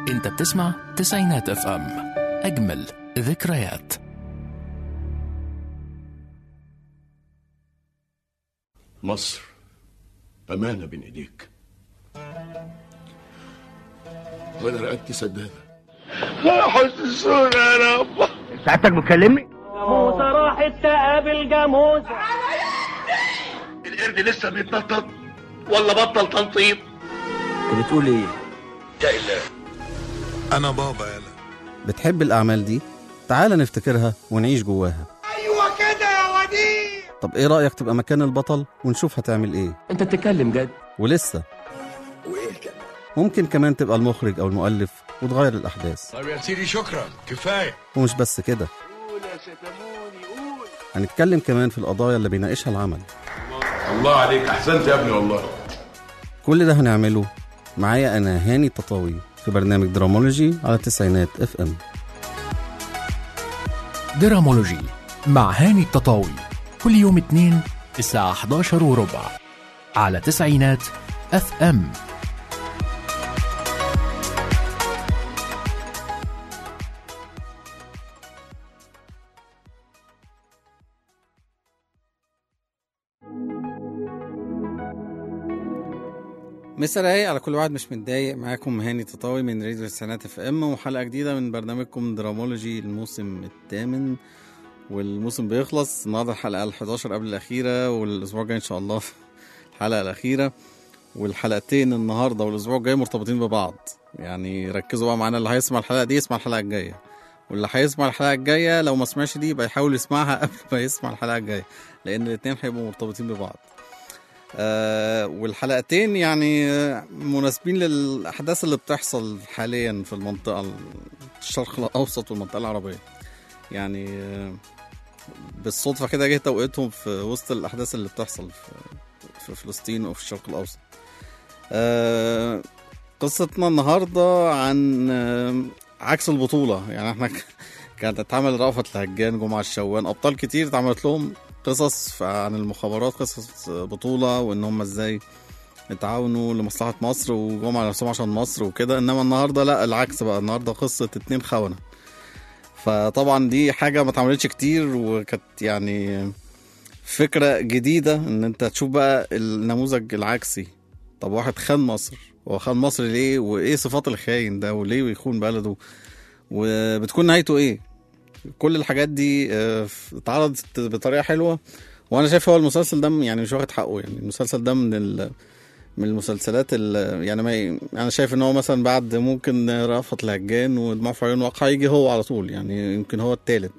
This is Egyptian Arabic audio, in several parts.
انت بتسمع تسعينات اف ام اجمل ذكريات مصر أمانة بين إيديك وأنا رقبتي سدادة حسسونا يا رب سعادتك بتكلمني؟ موسى راحت تقابل جاموسة القرد لسه بيتنطط ولا بطل تنطيط انت بتقول ايه؟ أنا بابا يلا بتحب الأعمال دي؟ تعال نفتكرها ونعيش جواها ايوه كده يا وديع طب إيه رأيك تبقى مكان البطل ونشوف هتعمل إيه؟ انت بتتكلم جد ولسه وإيه كده؟ ممكن كمان تبقى المخرج أو المؤلف وتغير الأحداث طب يا سيدي شكرا كفاية ومش بس كده هنتكلم كمان في القضايا اللي بيناقشها العمل الله عليك أحسنت يا ابني والله كل ده هنعمله معايا أنا هاني التطاوي في برنامج درامولوجي على التسعينات اف ام درامولوجي مع هاني التطاوي كل يوم اثنين الساعة 11 وربع على تسعينات اف ام مسا رايق على كل واحد مش متضايق معاكم هاني تطاوي من راديو التسعينات اف ام وحلقة جديدة من برنامجكم درامولوجي الموسم الثامن والموسم بيخلص النهارده الحلقة ال 11 قبل الأخيرة والأسبوع الجاي إن شاء الله الحلقة الأخيرة والحلقتين النهارده والأسبوع الجاي مرتبطين ببعض يعني ركزوا بقى معانا اللي هيسمع الحلقة دي يسمع الحلقة الجاية واللي هيسمع الحلقة الجاية لو ما سمعش دي يبقى يحاول يسمعها قبل ما يسمع الحلقة الجاية لأن الاتنين هيبقوا مرتبطين ببعض آه والحلقتين يعني آه، مناسبين للأحداث اللي بتحصل حاليا في المنطقة الشرق الأوسط والمنطقة العربية يعني آه، بالصدفة كده جه توقيتهم في وسط الأحداث اللي بتحصل في, في فلسطين وفي الشرق الأوسط آه، قصتنا النهاردة عن آه، عكس البطولة يعني احنا ك- كانت اتعمل رأفت الهجان جمعة الشوان أبطال كتير اتعملت لهم قصص عن المخابرات قصص بطولة وإن هم ازاي اتعاونوا لمصلحة مصر وجم على نفسهم عشان مصر وكده إنما النهاردة لا العكس بقى النهاردة قصة اتنين خونة فطبعا دي حاجة ما اتعملتش كتير وكانت يعني فكرة جديدة إن أنت تشوف بقى النموذج العكسي طب واحد خان مصر هو خان مصر ليه وإيه صفات الخاين ده وليه بيخون بلده وبتكون نهايته إيه كل الحاجات دي آه، اتعرضت بطريقة حلوة وأنا شايف هو المسلسل ده يعني مش واخد حقه يعني المسلسل ده من ال من المسلسلات ال- يعني ما ي- انا شايف ان هو مثلا بعد ممكن رأفت الهجان ودموع في عيون واقع يجي هو على طول يعني يمكن هو التالت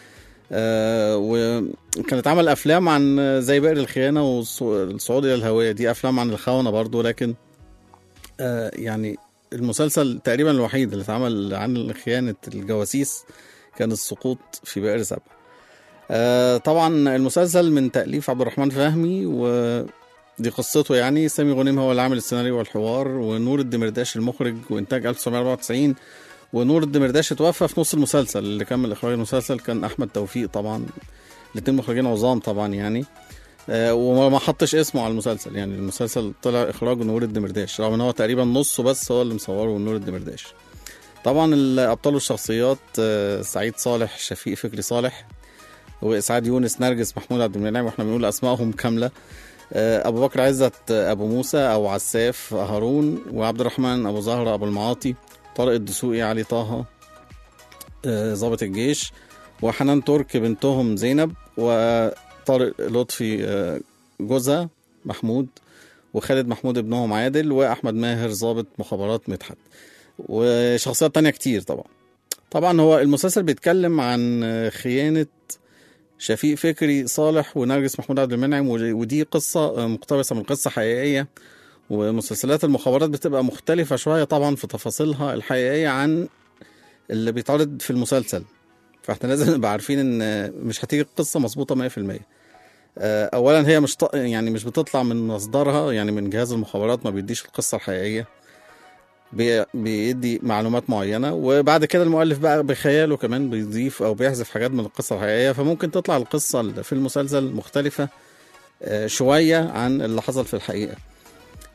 آه وكانت عمل افلام عن زي بئر الخيانه والصعود الى الهويه دي افلام عن الخونه برضو لكن آه يعني المسلسل تقريبا الوحيد اللي اتعمل عن خيانه الجواسيس كان السقوط في بئر سبع آه طبعا المسلسل من تأليف عبد الرحمن فهمي ودي قصته يعني سامي غنيم هو اللي عامل السيناريو والحوار ونور الدمرداش المخرج وانتاج 1994 ونور الدمرداش اتوفى في نص المسلسل اللي كمل اخراج المسلسل كان احمد توفيق طبعا الاتنين مخرجين عظام طبعا يعني آه وما حطش اسمه على المسلسل يعني المسلسل طلع اخراج نور الدمرداش رغم ان هو تقريبا نصه بس هو اللي مصوره نور الدمرداش طبعا الابطال والشخصيات آه، سعيد صالح شفيق فكري صالح واسعاد يونس نرجس محمود عبد المنعم واحنا بنقول اسمائهم كامله آه، ابو بكر عزت آه، ابو موسى او عساف هارون وعبد الرحمن ابو زهره ابو المعاطي طارق الدسوقي علي طه آه، ضابط الجيش وحنان ترك بنتهم زينب وطارق لطفي آه، جوزها محمود وخالد محمود ابنهم عادل واحمد ماهر ضابط مخابرات مدحت وشخصيات تانية كتير طبعا طبعا هو المسلسل بيتكلم عن خيانة شفيق فكري صالح ونرجس محمود عبد المنعم ودي قصة مقتبسة من قصة حقيقية ومسلسلات المخابرات بتبقى مختلفة شوية طبعا في تفاصيلها الحقيقية عن اللي بيتعرض في المسلسل فاحنا لازم نبقى عارفين ان مش هتيجي القصة مظبوطة 100% آه، اولا هي مش ط- يعني مش بتطلع من مصدرها يعني من جهاز المخابرات ما بيديش القصة الحقيقية بي- بيدي معلومات معينة وبعد كده المؤلف بقى بخياله كمان بيضيف أو بيحذف حاجات من القصة الحقيقية فممكن تطلع القصة اللي في المسلسل مختلفة آه، شوية عن اللي حصل في الحقيقة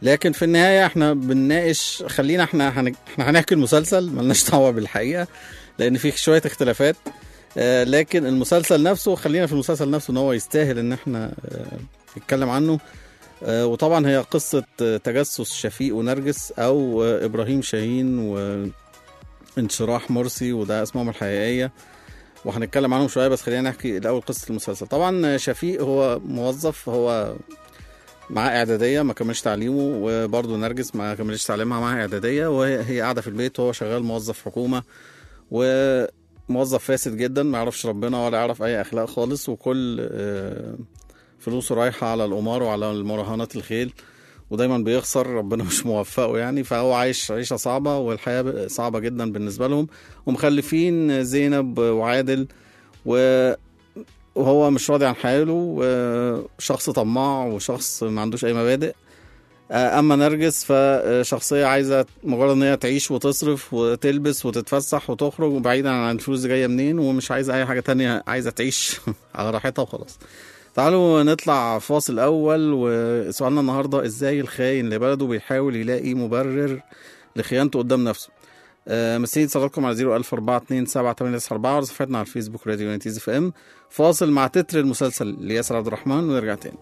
لكن في النهايه احنا بنناقش خلينا احنا هن- احنا هنحكي المسلسل ملناش دعوه بالحقيقه لان فيه شويه اختلافات آه، لكن المسلسل نفسه خلينا في المسلسل نفسه ان هو يستاهل ان احنا آه، نتكلم عنه آه، وطبعا هي قصه آه، تجسس شفيق ونرجس او آه، ابراهيم شاهين وانشراح مرسي وده اسمهم الحقيقيه وهنتكلم عنهم شويه بس خلينا نحكي الاول قصه المسلسل طبعا شفيق هو موظف هو معاه اعداديه ما كملش تعليمه وبرضه نرجس ما كملش تعليمها معاها اعداديه وهي هي قاعده في البيت وهو شغال موظف حكومه وموظف فاسد جدا ما يعرفش ربنا ولا يعرف اي اخلاق خالص وكل آه، فلوسه رايحه على القمار وعلى المراهنات الخيل ودايما بيخسر ربنا مش موفقه يعني فهو عايش عيشه صعبه والحياه صعبه جدا بالنسبه لهم ومخلفين زينب وعادل و وهو مش راضي عن حاله وشخص طماع وشخص ما عندوش اي مبادئ اما نرجس فشخصيه عايزه مجرد ان هي تعيش وتصرف وتلبس وتتفسح وتخرج وبعيدا عن الفلوس دي جايه منين ومش عايزه اي حاجه تانية عايزه تعيش على راحتها وخلاص تعالوا نطلع فاصل اول وسؤالنا النهارده ازاي الخاين لبلده بيحاول يلاقي مبرر لخيانته قدام نفسه آه، مستنيين اتصالاتكم على 014278994 وعلى صفحتنا على الفيسبوك راديو يونيتيز اف ام فاصل مع تتر المسلسل لياسر عبد الرحمن ونرجع تاني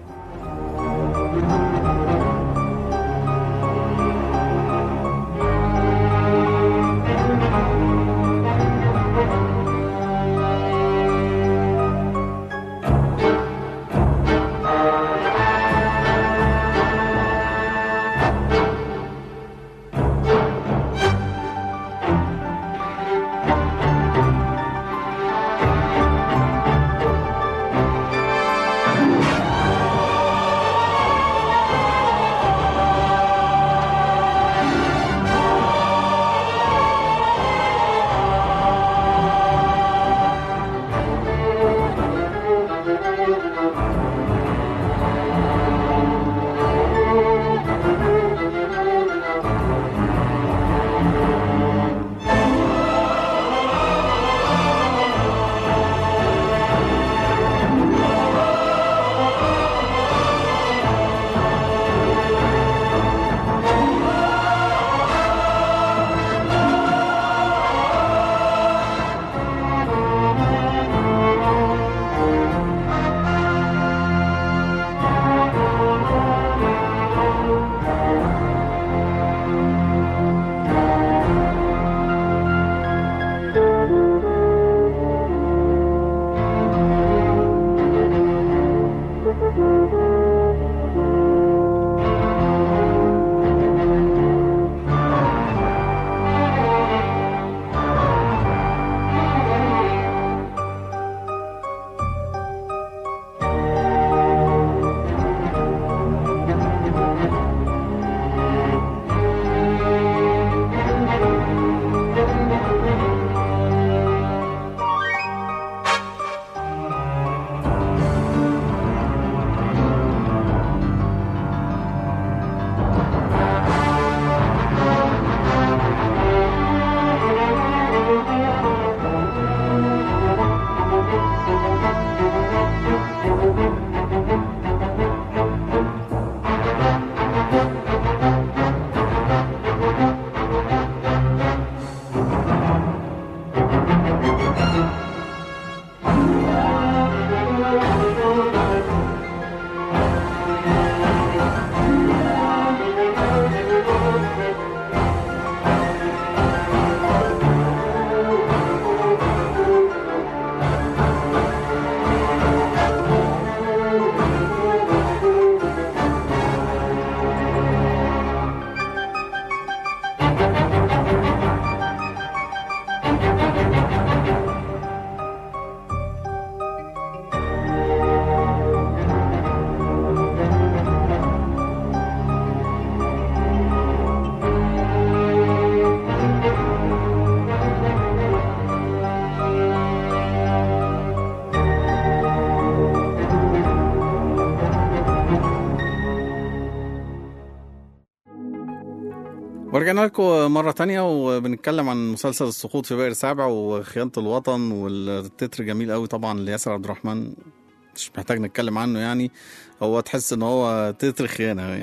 ورجعنا لكم مرة تانية وبنتكلم عن مسلسل السقوط في بئر سبع وخيانة الوطن والتتر جميل قوي طبعا لياسر عبد الرحمن مش محتاج نتكلم عنه يعني هو تحس ان هو تتر خيانة يعني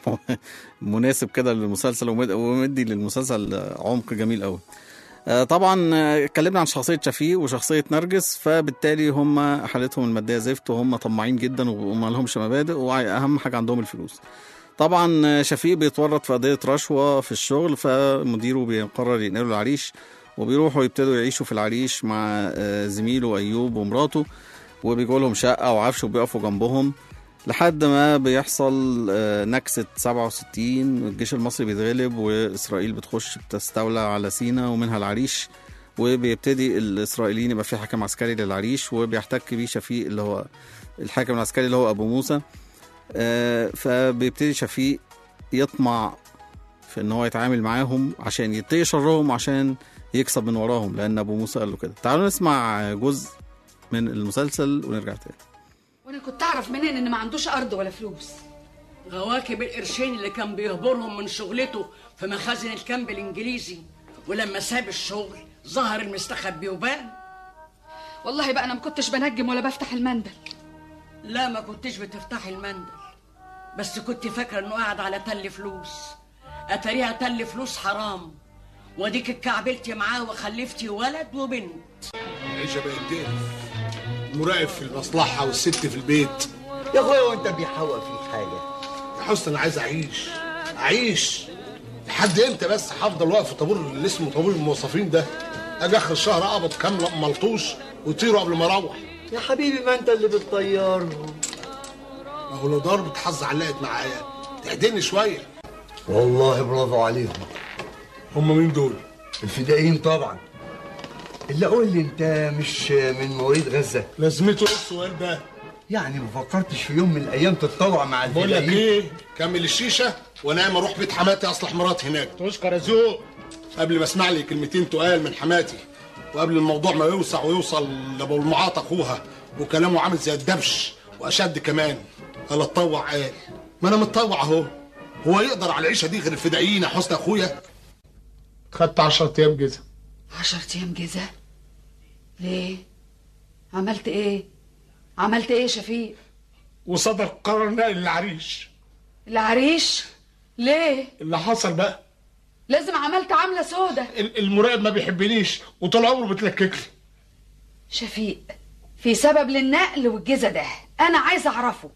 مناسب كده للمسلسل ومد- ومدي للمسلسل عمق جميل قوي آه، طبعا آه، اتكلمنا عن شخصيه شفيق وشخصيه نرجس فبالتالي هم حالتهم الماديه زفت وهم طماعين جدا وما لهمش مبادئ واهم حاجه عندهم الفلوس طبعا آه، شفيق بيتورط في قضيه رشوه في الشغل فمديره بيقرر ينقله العريش وبيروحوا يبتدوا يعيشوا في العريش مع آه، زميله ايوب ومراته وبيجوا لهم شقه وعفش وبيقفوا جنبهم لحد ما بيحصل آه، نكسة 67 الجيش المصري بيتغلب وإسرائيل بتخش بتستولى على سينا ومنها العريش وبيبتدي الإسرائيليين يبقى في حاكم عسكري للعريش وبيحتك بيه شفيق اللي هو الحاكم العسكري اللي هو أبو موسى آه، فبيبتدي شفيق يطمع في ان هو يتعامل معاهم عشان يتقي شرهم عشان يكسب من وراهم لان ابو موسى قال له كده تعالوا نسمع جزء من المسلسل ونرجع تاني وانا كنت اعرف منين ان ما عندوش ارض ولا فلوس غواكب القرشين اللي كان بيهبرهم من شغلته في مخازن الكامب الانجليزي ولما ساب الشغل ظهر المستخبي وبان والله بقى انا ما كنتش بنجم ولا بفتح المندل لا ما كنتش بتفتحي المندل بس كنت فاكره انه قاعد على تل فلوس اتاريها تل فلوس حرام وديك اتكعبلتي معاه وخلفتي ولد وبنت العيشه بقت تقرف المراقب في المصلحه والست في البيت يا اخويا وانت بيحوق فيك حاجه يا حسن انا عايز اعيش اعيش لحد امتى بس هفضل واقف في طابور اللي اسمه طابور الموظفين ده اجي اخر الشهر اقبض كام ملطوش ويطيروا قبل ما اروح يا حبيبي ما انت اللي بتطيرهم ما هو لو ضربة حظ علقت معايا تهدني شويه والله برافو عليهم هم مين دول؟ الفدائيين طبعا اللي قول لي انت مش من مواليد غزه لازمته ايه السؤال ده؟ يعني ما فكرتش في يوم من الايام تتطوع مع بقول لك الفدائيين ايه؟ كمل الشيشه وانام اروح بيت حماتي اصلح مراتي هناك تشكر يا ذوق قبل ما اسمع لي كلمتين تقال من حماتي وقبل الموضوع ما يوسع ويوصل لابو المعاط اخوها وكلامه عامل زي الدبش واشد كمان قال اتطوع قال ما انا متطوع اهو هو يقدر على العيشه دي غير الفدائيين يا حسن اخويا خدت 10 ايام جزا عشرة ايام جزا ليه عملت ايه عملت ايه يا شفيق وصدر قرار نقل العريش العريش ليه اللي حصل بقى لازم عملت عامله سودة ال- المراقب ما بيحبنيش وطول عمره بتلكك لي شفيق في سبب للنقل والجزا ده انا عايزه اعرفه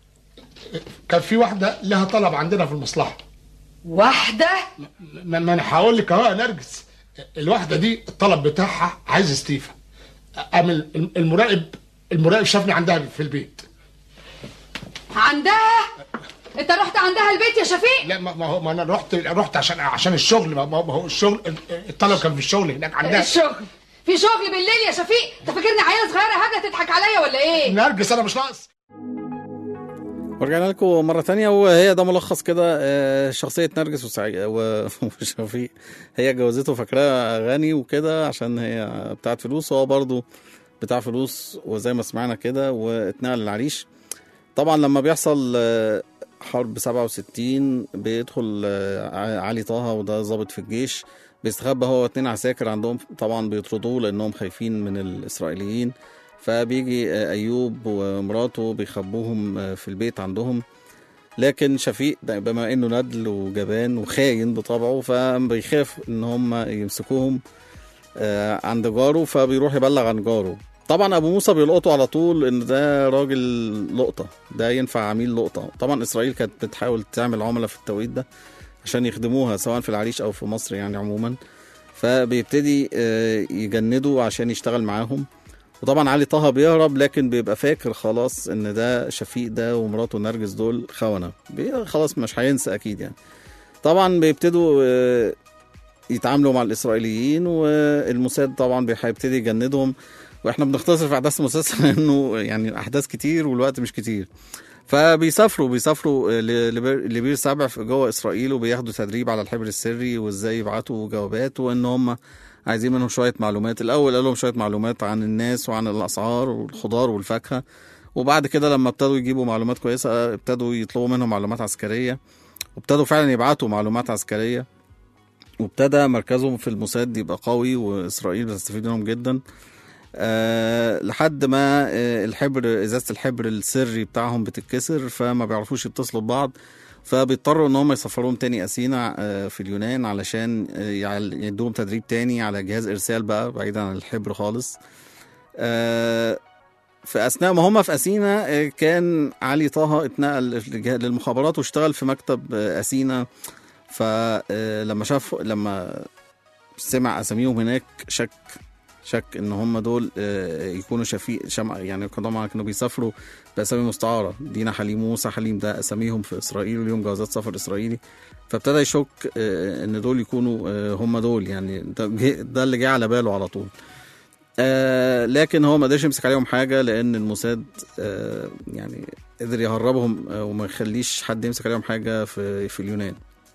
كان في واحده لها طلب عندنا في المصلحه واحده ما ما انا هقول لك اهو يا نرجس الواحده دي الطلب بتاعها عايز استيفا قام الم- المراقب المراقب شافني عندها في البيت عندها انت رحت عندها البيت يا شفيق لا ما ما هو ما انا رحت رحت عشان عشان الشغل ما ما هو الشغل الطلب كان في الشغل هناك عندها الشغل في شغل بالليل يا شفيق انت فاكرني عيله صغيره هبله تضحك عليا ولا ايه نرجس انا مش ناقص ورجعنا لكم مرة تانية وهي ده ملخص كده آه، شخصية نرجس وسعيد و- وشفيق هي جوزته فاكراه غني وكده عشان هي بتاعت فلوس وهو برضه بتاع فلوس وزي ما سمعنا كده واتنقل العريش طبعا لما بيحصل آه، حرب 67 بيدخل آه، علي طه وده ضابط في الجيش بيستخبى هو اتنين عساكر عندهم طبعا بيطردوه لانهم خايفين من الاسرائيليين فبيجي آه، ايوب ومراته بيخبوهم آه، في البيت عندهم لكن شفيق ده بما انه ندل وجبان وخاين بطبعه فبيخاف ان هم يمسكوهم آه، عند جاره فبيروح يبلغ عن جاره طبعا ابو موسى بيلقطه على طول ان ده راجل لقطه ده ينفع عميل لقطه طبعا اسرائيل كانت بتحاول تعمل عملاء في التوقيت ده عشان يخدموها سواء في العريش او في مصر يعني عموما فبيبتدي آه، يجندوا عشان يشتغل معاهم وطبعا علي طه بيهرب لكن بيبقى فاكر خلاص ان ده شفيق ده ومراته نرجس دول خونه بي- خلاص مش هينسى اكيد يعني طبعا بيبتدوا آه، يتعاملوا مع الاسرائيليين والموساد طبعا بي- هيبتدي يجندهم واحنا بنختصر في احداث المسلسل انه يعني الاحداث كتير والوقت مش كتير فبيسافروا بيسافروا آه، ل- لبير لبير سبع في جوه اسرائيل وبياخدوا تدريب على الحبر السري وازاي يبعتوا جوابات وان هم عايزين منهم شويه معلومات الاول قال لهم شويه معلومات عن الناس وعن الاسعار والخضار والفاكهه وبعد كده لما ابتدوا يجيبوا معلومات كويسه ابتدوا يطلبوا منهم معلومات عسكريه وابتدوا فعلا يبعتوا معلومات عسكريه وابتدى مركزهم في الموساد يبقى قوي واسرائيل بتستفيد منهم جدا أه لحد ما أه الحبر ازازه الحبر السري بتاعهم بتتكسر فما بيعرفوش يتصلوا ببعض فبيضطروا ان هم يسفروهم تاني اثينا آه، في اليونان علشان آه، يعل- يدوهم تدريب تاني على جهاز ارسال بقى بعيدا عن الحبر خالص آه، في اثناء ما هم في اثينا آه، كان علي طه اتنقل للجه- للمخابرات واشتغل في مكتب آه، اثينا فلما شاف لما سمع اساميهم هناك شك شك ان هم دول آه، يكونوا شفيق شمع يعني كانوا طبعا كانوا بيسافروا باسامي مستعاره دينا حليم وموسى حليم ده اساميهم في اسرائيل وليهم جوازات سفر اسرائيلي فابتدى يشك آه، ان دول يكونوا آه، هم دول يعني ده, جه- ده اللي جه على باله على طول آه لكن هو ما قدرش يمسك عليهم حاجه لان الموساد آه يعني قدر يهربهم آه وما يخليش حد يمسك عليهم حاجه في في اليونان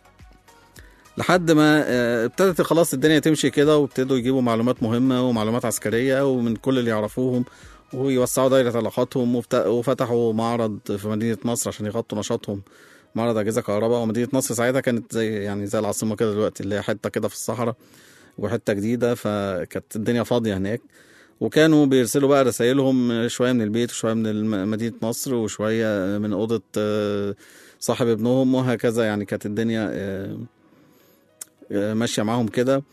لحد ما آه، ابتدت خلاص الدنيا تمشي كده وابتدوا يجيبوا معلومات مهمة ومعلومات عسكرية ومن كل اللي يعرفوهم ويوسعوا دايرة علاقاتهم وفت- وفتحوا معرض في مدينة نصر عشان يغطوا نشاطهم معرض أجهزة كهرباء ومدينة نصر ساعتها كانت زي يعني زي العاصمة كده دلوقتي اللي هي حتة كده في الصحراء وحتة جديدة فكانت الدنيا فاضية هناك وكانوا بيرسلوا بقى رسائلهم شوية من البيت وشوية من الم- مدينة نصر وشوية من أوضة آه، صاحب ابنهم وهكذا يعني كانت الدنيا آه، آه، ماشيه معاهم كده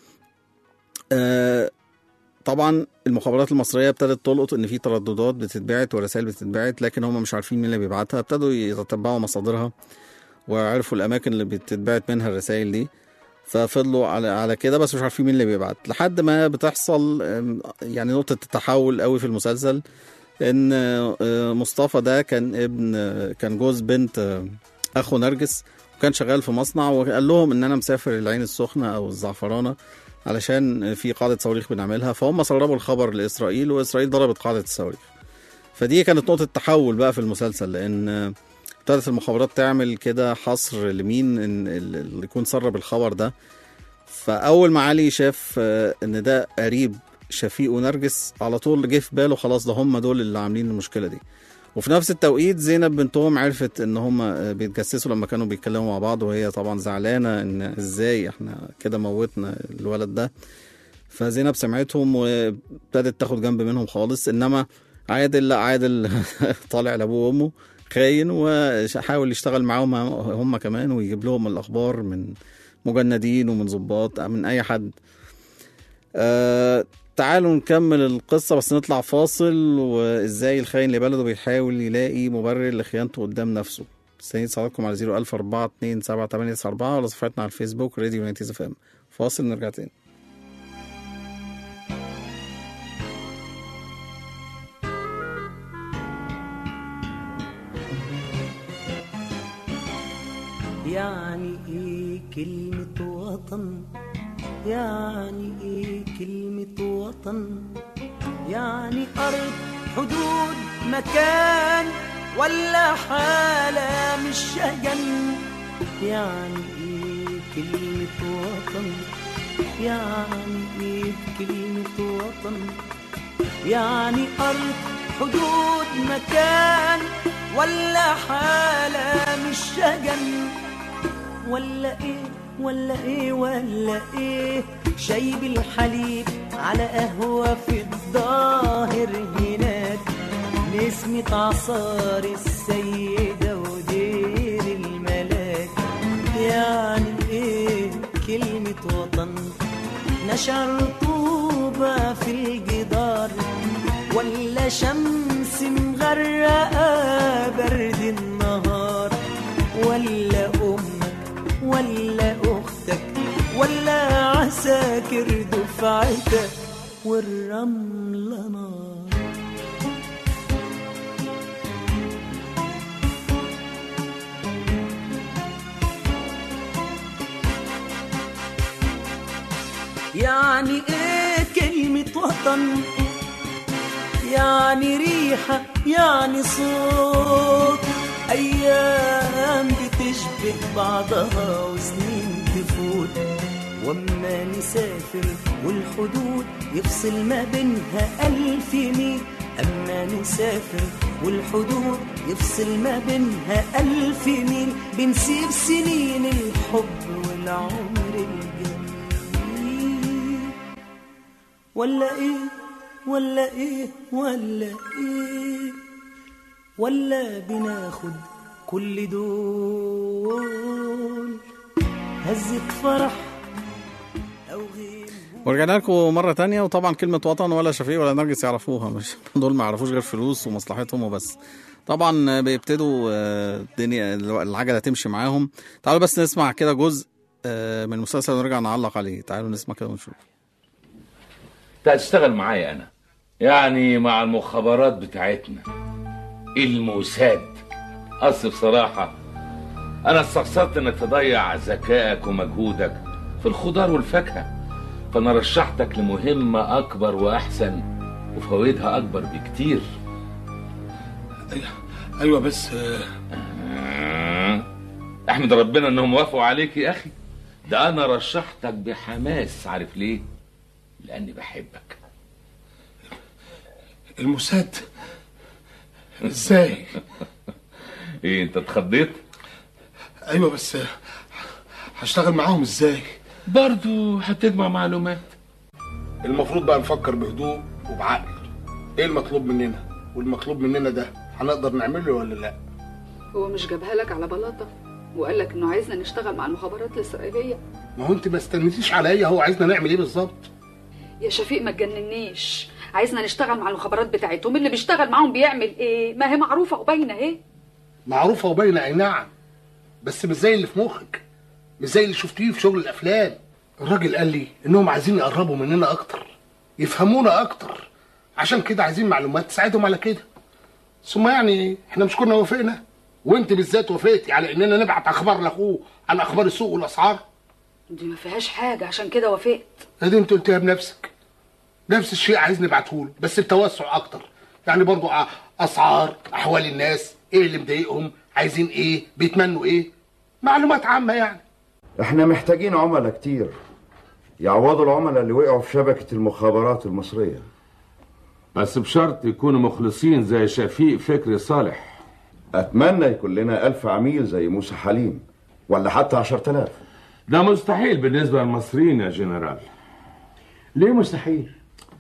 آه، طبعا المخابرات المصريه ابتدت تلقط ان في ترددات بتتبعت ورسائل بتتبعت لكن هم مش عارفين مين اللي بيبعتها ابتدوا يتتبعوا مصادرها وعرفوا الاماكن اللي بتتبعت منها الرسائل دي ففضلوا على على كده بس مش عارفين مين اللي بيبعت لحد ما بتحصل آم، يعني نقطه التحول قوي في المسلسل ان آه، مصطفى ده كان ابن آه، كان جوز بنت آه، اخو نرجس وكان شغال في مصنع وقال لهم ان انا مسافر العين السخنه او الزعفرانه علشان في قاعده صواريخ بنعملها فهم سربوا الخبر لاسرائيل واسرائيل ضربت قاعده الصواريخ فدي كانت نقطه تحول بقى في المسلسل لان آه، ابتدت المخابرات تعمل كده حصر لمين إن اللي يكون سرب الخبر ده فاول ما علي شاف آه، ان ده قريب شفيق ونرجس على طول جه في باله خلاص ده هم دول اللي عاملين المشكله دي وفي نفس التوقيت زينب بنتهم عرفت ان هم بيتجسسوا لما كانوا بيتكلموا مع بعض وهي طبعا زعلانه ان ازاي احنا كده موتنا الولد ده فزينب سمعتهم وابتدت تاخد جنب منهم خالص انما عادل لا عادل طالع لابوه وامه خاين وحاول يشتغل معاهم هم كمان ويجيب لهم الاخبار من مجندين ومن ضباط من اي حد آه تعالوا نكمل القصة بس نطلع فاصل وازاي الخاين لبلده بيحاول يلاقي مبرر لخيانته قدام نفسه مستنيين اتصالاتكم على 010427894 ولا صفحتنا على الفيسبوك راديو نايتيز اف ام فاصل نرجع تاني يعني ايه كلمة وطن يعني ايه كلمة وطن يعني أرض حدود مكان ولا حالة مش شجن يعني ايه كلمة وطن يعني ايه كلمة وطن يعني أرض حدود مكان ولا حالة مش شجن ولا ايه ولا ايه ولا ايه شاي بالحليب على قهوة في الظاهر هناك نسمة عصار السيدة ودير الملاك يعني ايه كلمة وطن نشر رطوبة في الجدار ولا شمس مغرقة برد النهار ولا أمك ولا أختك ولا عساكر دفعتك والرملة نار يعني ايه كلمة وطن يعني ريحة يعني صوت أيام بتشبه بعضها وسنين تفوت وأما نسافر والحدود يفصل ما بينها ألف ميل أما نسافر والحدود يفصل ما بينها ألف ميل بنسيب سنين الحب والعمر الجميل ولا إيه ولا إيه ولا إيه ولا بناخد كل دول هزة فرح أو غيم ورجعنا لكم مرة تانية وطبعا كلمة وطن ولا شفيق ولا نرجس يعرفوها مش دول ما يعرفوش غير فلوس ومصلحتهم وبس طبعا بيبتدوا آه، الدنيا العجلة تمشي معاهم تعالوا بس نسمع كده جزء آه، من المسلسل ونرجع نعلق عليه تعالوا نسمع كده ونشوف انت هتشتغل معايا انا يعني مع المخابرات بتاعتنا الموساد اصل بصراحة انا استقصدت انك تضيع ذكائك ومجهودك في الخضار والفاكهة فانا رشحتك لمهمة اكبر واحسن وفوائدها اكبر بكتير ايوه بس آه، آه. احمد ربنا انهم وافقوا عليك يا اخي ده انا رشحتك بحماس عارف ليه لاني بحبك الموساد ازاي ايه انت اتخضيت ايوه بس آه، هشتغل معاهم ازاي برضو هتجمع معلومات المفروض بقى نفكر بهدوء وبعقل ايه المطلوب مننا والمطلوب مننا ده هنقدر نعمله ولا لا هو مش جابها لك على بلاطه وقال لك انه عايزنا نشتغل مع المخابرات الاسرائيليه ما هو انت ما استنيتيش عليا هو عايزنا نعمل ايه بالظبط يا شفيق ما تجننيش عايزنا نشتغل مع المخابرات بتاعتهم اللي بيشتغل معاهم بيعمل ايه ما هي معروفه وباينه اهي معروفه وباينه اي نعم بس مش زي اللي في مخك مش زي اللي شفتيه في شغل الافلام الراجل قال لي انهم عايزين يقربوا مننا اكتر يفهمونا اكتر عشان كده عايزين معلومات تساعدهم على كده ثم يعني احنا مش كنا وافقنا وانت بالذات وافقتي على اننا نبعت اخبار لاخوه عن اخبار السوق والاسعار دي ما فيهاش حاجه عشان كده وافقت ادي انت قلتها بنفسك نفس الشيء عايز نبعته له بس بتوسع اكتر يعني برضو ع- اسعار احوال الناس ايه اللي مضايقهم عايزين ايه بيتمنوا ايه معلومات عامه يعني احنا محتاجين عملاء كتير يعوضوا العملاء اللي وقعوا في شبكة المخابرات المصرية بس بشرط يكونوا مخلصين زي شفيق فكري صالح أتمنى يكون لنا ألف عميل زي موسى حليم ولا حتى عشرة آلاف ده مستحيل بالنسبة للمصريين يا جنرال ليه مستحيل؟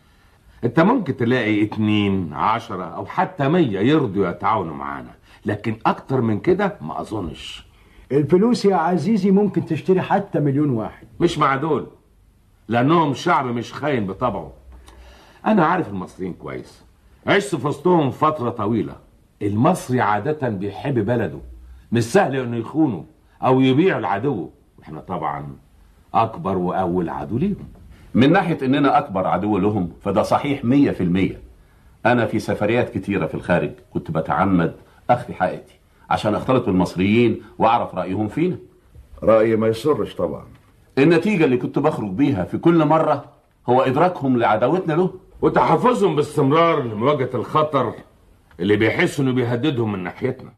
انت ممكن تلاقي اتنين عشرة او حتى مية يرضوا يتعاونوا معانا لكن اكتر من كده ما اظنش الفلوس يا عزيزي ممكن تشتري حتى مليون واحد مش مع دول لانهم شعب مش خاين بطبعه انا عارف المصريين كويس عشت في وسطهم فترة طويلة المصري عادة بيحب بلده مش سهل انه يخونه او يبيع العدو واحنا طبعا اكبر واول عدو ليهم من ناحية إننا أكبر عدو لهم فده صحيح مية في المية أنا في سفريات كتيرة في الخارج كنت بتعمد أخفي حقيقتي عشان أختلط بالمصريين وأعرف رأيهم فينا رأيي ما يسرش طبعا النتيجة اللي كنت بخرج بيها في كل مرة هو إدراكهم لعداوتنا له وتحفزهم باستمرار لمواجهة الخطر اللي بيحسوا انه بيهددهم من ناحيتنا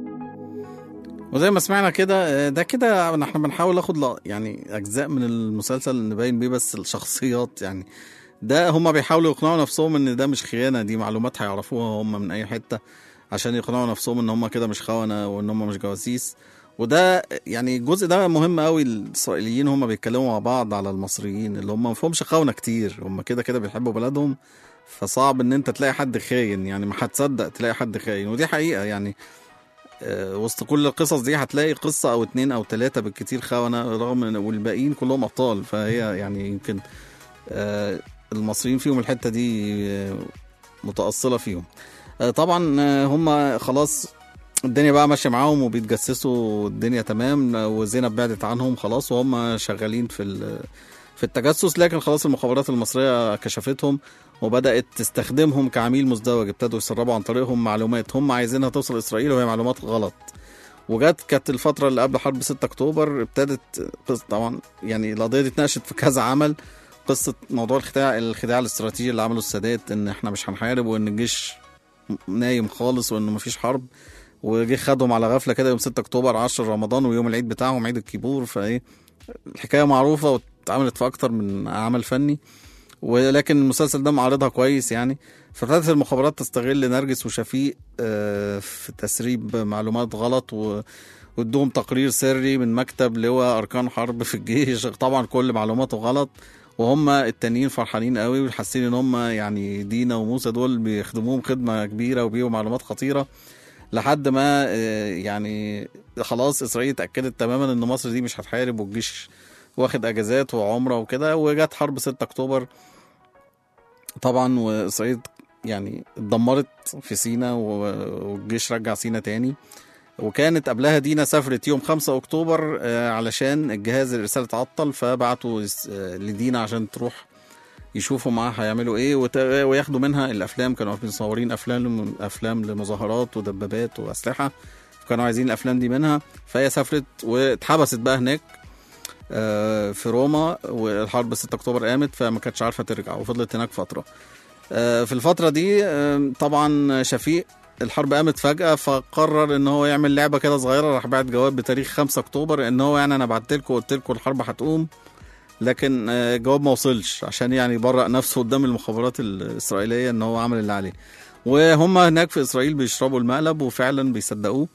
وزي ما سمعنا كده آه، ده كده احنا بنحاول ناخد ل- يعني اجزاء من المسلسل نبين بيه بس الشخصيات يعني ده هما بيحاولوا يقنعوا نفسهم ان ده مش خيانه دي معلومات هيعرفوها هم من اي حته عشان يقنعوا نفسهم ان هم كده مش خونه وان هم مش جواسيس وده يعني الجزء ده مهم قوي الاسرائيليين هم بيتكلموا مع بعض على المصريين اللي هم ما فيهمش خونه كتير هم كده كده بيحبوا بلدهم فصعب ان انت تلاقي حد خاين يعني ما هتصدق تلاقي حد خاين ودي حقيقه يعني آه، وسط كل القصص دي هتلاقي قصة أو اتنين أو تلاتة بالكتير خونة رغم إن والباقيين كلهم أبطال فهي يعني يمكن آه، المصريين فيهم الحتة دي آه، متأصلة فيهم آه، طبعا آه، هم خلاص الدنيا بقى ماشية معاهم وبيتجسسوا الدنيا تمام آه، وزينب بعدت عنهم خلاص وهم شغالين في ال- في التجسس لكن خلاص المخابرات المصرية كشفتهم وبدأت تستخدمهم كعميل مزدوج ابتدوا يسربوا عن طريقهم معلومات هم عايزينها توصل إسرائيل وهي معلومات غلط وجت كانت الفترة اللي قبل حرب 6 أكتوبر ابتدت قصة طبعا يعني القضية دي اتناقشت في كذا عمل قصة موضوع الخداع الخداع الاستراتيجي اللي عمله السادات إن إحنا مش هنحارب وإن الجيش نايم خالص وإنه مفيش حرب وجه خدهم على غفلة كده يوم 6 أكتوبر 10 رمضان ويوم العيد بتاعهم عيد الكيبور فإيه الحكاية معروفة واتعملت في أكتر من عمل فني ولكن المسلسل ده معرضها كويس يعني فابتدت المخابرات تستغل نرجس وشفيق آه، في تسريب معلومات غلط و وادوهم تقرير سري من مكتب لواء اركان حرب في الجيش طبعا كل معلوماته غلط وهم التانيين فرحانين قوي وحاسين ان هم يعني دينا وموسى دول بيخدموهم خدمه كبيره وبيهم معلومات خطيره لحد ما آه، يعني خلاص اسرائيل اتاكدت تماما ان مصر دي مش هتحارب والجيش واخد اجازات وعمره وكده وجت حرب 6 اكتوبر طبعا واسرائيل يعني اتدمرت في سينا و- والجيش رجع سينا تاني وكانت قبلها دينا سافرت يوم 5 اكتوبر آه، علشان الجهاز الارسال اتعطل فبعتوا يس- آه، لدينا عشان تروح يشوفوا معاها هيعملوا ايه وت- وياخدوا منها الافلام كانوا مصورين افلام افلام لمظاهرات ودبابات واسلحه كانوا عايزين الافلام دي منها فهي سافرت واتحبست بقى هناك آه، في روما والحرب 6 اكتوبر قامت فما كانتش عارفه ترجع وفضلت هناك فتره آه، في الفتره دي آه، طبعا شفيق الحرب قامت فجأة فقرر ان هو يعمل لعبة كده صغيرة راح بعت جواب بتاريخ 5 اكتوبر ان هو يعني انا بعت لكم قلت لكم الحرب هتقوم لكن آه، الجواب ما وصلش عشان يعني يبرأ نفسه قدام المخابرات الإسرائيلية ان هو عمل اللي عليه وهم هناك في إسرائيل بيشربوا المقلب وفعلا بيصدقوه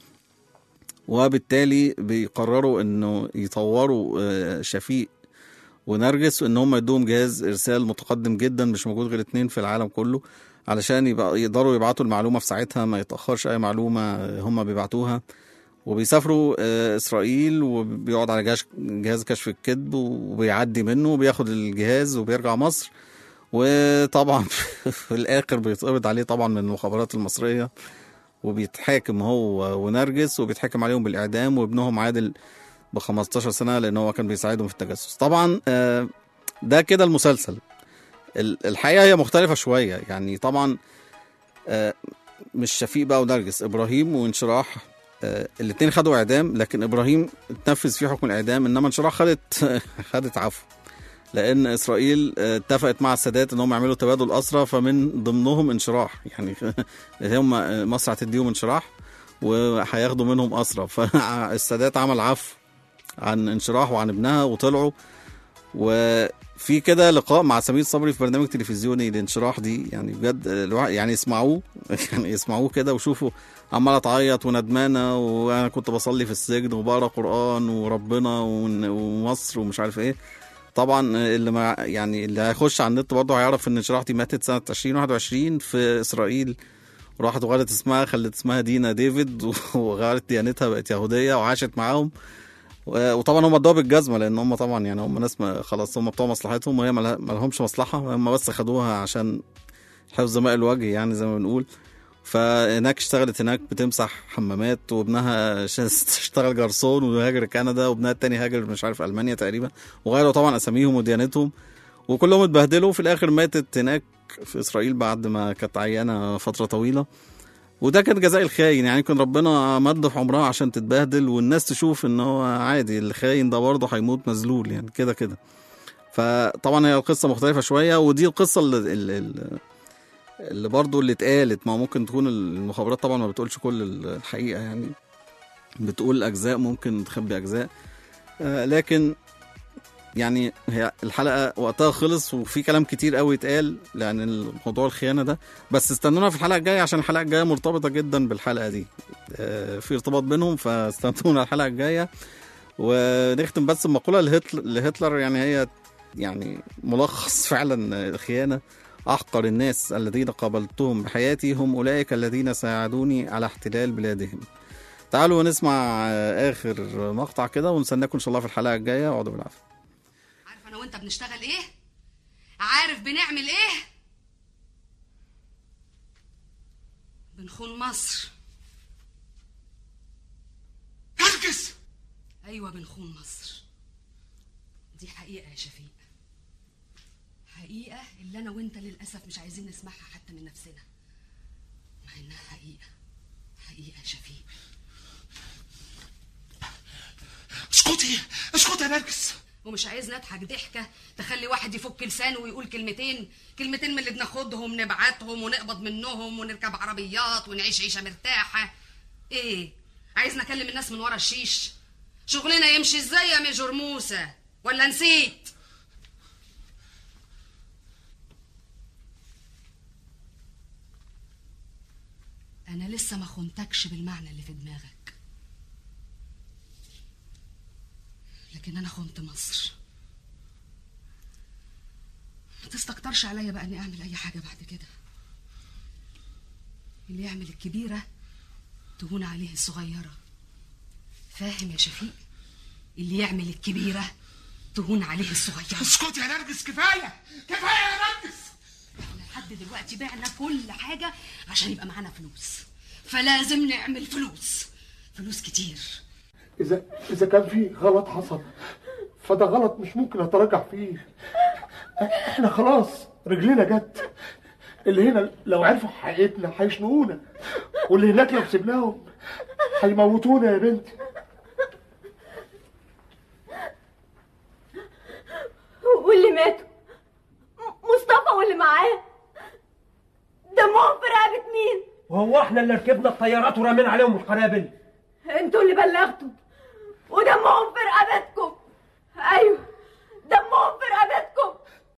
وبالتالي بيقرروا انه يطوروا آه، شفيق ونرجس وان هم يدوهم جهاز ارسال متقدم جدا مش موجود غير اتنين في العالم كله علشان يبقى يقدروا يبعتوا المعلومه في ساعتها ما يتاخرش اي معلومه آه، هم بيبعتوها وبيسافروا آه، اسرائيل وبيقعد على جهاز جهاز كشف الكذب وبيعدي منه وبياخد الجهاز وبيرجع مصر وطبعا في الاخر بيتقبض عليه طبعا من المخابرات المصريه وبيتحاكم هو ونرجس وبيتحكم عليهم بالاعدام وابنهم عادل ب 15 سنه لان هو كان بيساعدهم في التجسس طبعا آه، ده كده المسلسل ال- الحقيقه هي مختلفه شويه يعني طبعا آه، مش شفيق بقى ونرجس ابراهيم وانشراح آه، الاتنين خدوا اعدام لكن ابراهيم اتنفذ فيه حكم الاعدام انما انشراح خدت خدت عفو لان اسرائيل آه، اتفقت مع السادات ان هم يعملوا تبادل اسرى فمن ضمنهم انشراح يعني هم آه، مصر هتديهم انشراح وهياخدوا منهم اسرى فالسادات عمل عفو عن انشراح وعن ابنها وطلعوا وفي كده لقاء مع سمير صبري في برنامج تلفزيوني الانشراح دي يعني بجد الواحد يعني يسمعوه يعني يسمعوه كده وشوفوا عماله تعيط وندمانه وانا كنت بصلي في السجن وبقرا قران وربنا ون- ومصر ومش عارف ايه طبعا اللي ما يعني اللي هيخش على النت برضه هيعرف ان انشراح دي ماتت سنه 2021 في اسرائيل وراحت وغيرت اسمها خلت اسمها دينا ديفيد وغيرت ديانتها بقت يهوديه وعاشت معاهم و- وطبعا هم ادوها بالجزمه لان هم طبعا يعني هم ناس ما خلاص هم بتوع مصلحتهم وهي ما لها- ما لهمش مصلحه هم بس خدوها عشان حفظ ماء الوجه يعني زي ما بنقول فهناك اشتغلت هناك بتمسح حمامات وابنها ش- اشتغل جرسون وهاجر كندا وابنها التاني هاجر مش عارف المانيا تقريبا وغيروا طبعا اساميهم وديانتهم وكلهم اتبهدلوا في الاخر ماتت هناك في اسرائيل بعد ما كانت عيانه فتره طويله وده كان جزاء الخاين يعني كان ربنا مد في عمرها عشان تتبهدل والناس تشوف ان هو عادي الخاين ده برضه هيموت مذلول يعني كده كده فطبعا هي القصه مختلفه شويه ودي القصه اللي, اللي, اللي برضه اللي اتقالت ما ممكن تكون المخابرات طبعا ما بتقولش كل الحقيقه يعني بتقول اجزاء ممكن تخبي اجزاء آه، لكن يعني هي الحلقه وقتها خلص وفي كلام كتير قوي اتقال لان الموضوع الخيانه ده بس استنونا في الحلقه الجايه عشان الحلقه الجايه مرتبطه جدا بالحلقه دي آه، في ارتباط بينهم فاستنونا الحلقه الجايه ونختم بس بمقوله لهتلر, لهتلر يعني هي يعني ملخص فعلا الخيانه احقر الناس الذين قابلتهم بحياتي هم اولئك الذين ساعدوني على احتلال بلادهم تعالوا نسمع آه، اخر مقطع كده ونستناكم ان شاء الله في الحلقه الجايه اقعدوا بالعافيه عارف انا وانت بنشتغل ايه عارف بنعمل ايه بنخون مصر هرجس ايوه بنخون مصر دي حقيقه يا شفيق حقيقه اللي انا وانت للاسف مش عايزين نسمعها حتى من نفسنا مع انها حقيقه حقيقه يا شفيق اسكتي اسكتي يا نرجس ومش عايز نضحك ضحكة تخلي واحد يفك لسانه ويقول كلمتين كلمتين من اللي بناخدهم نبعتهم ونقبض منهم ونركب عربيات ونعيش عيشة مرتاحة ايه عايز نكلم الناس من ورا الشيش شغلنا يمشي ازاي يا ميجور موسى ولا نسيت انا لسه ما خنتكش بالمعنى اللي في دماغك لكن انا خنت مصر ما تستكترش عليا بقى اني اعمل اي حاجه بعد كده اللي يعمل الكبيره تهون عليه الصغيرة فاهم يا شفيق اللي يعمل الكبيرة تهون عليه الصغيرة اسكتي يا نرجس كفايه كفايه يا نرجس لحد دلوقتي بعنا كل حاجة عشان يبقى معانا فلوس فلازم نعمل فلوس فلوس كتير اذا اذا كان في غلط حصل فده غلط مش ممكن اتراجع فيه احنا خلاص رجلينا جت اللي هنا لو عرفوا حقيقتنا هيشنقونا واللي هناك لو سيبناهم هيموتونا يا بنتي واللي ماتوا م- مصطفى واللي معاه دمهم في رقبة مين؟ وهو احنا اللي ركبنا الطيارات ورمينا عليهم القنابل انتوا اللي بلغتوا ودمهم في رقبتكم ايوه دمهم في رقبتكم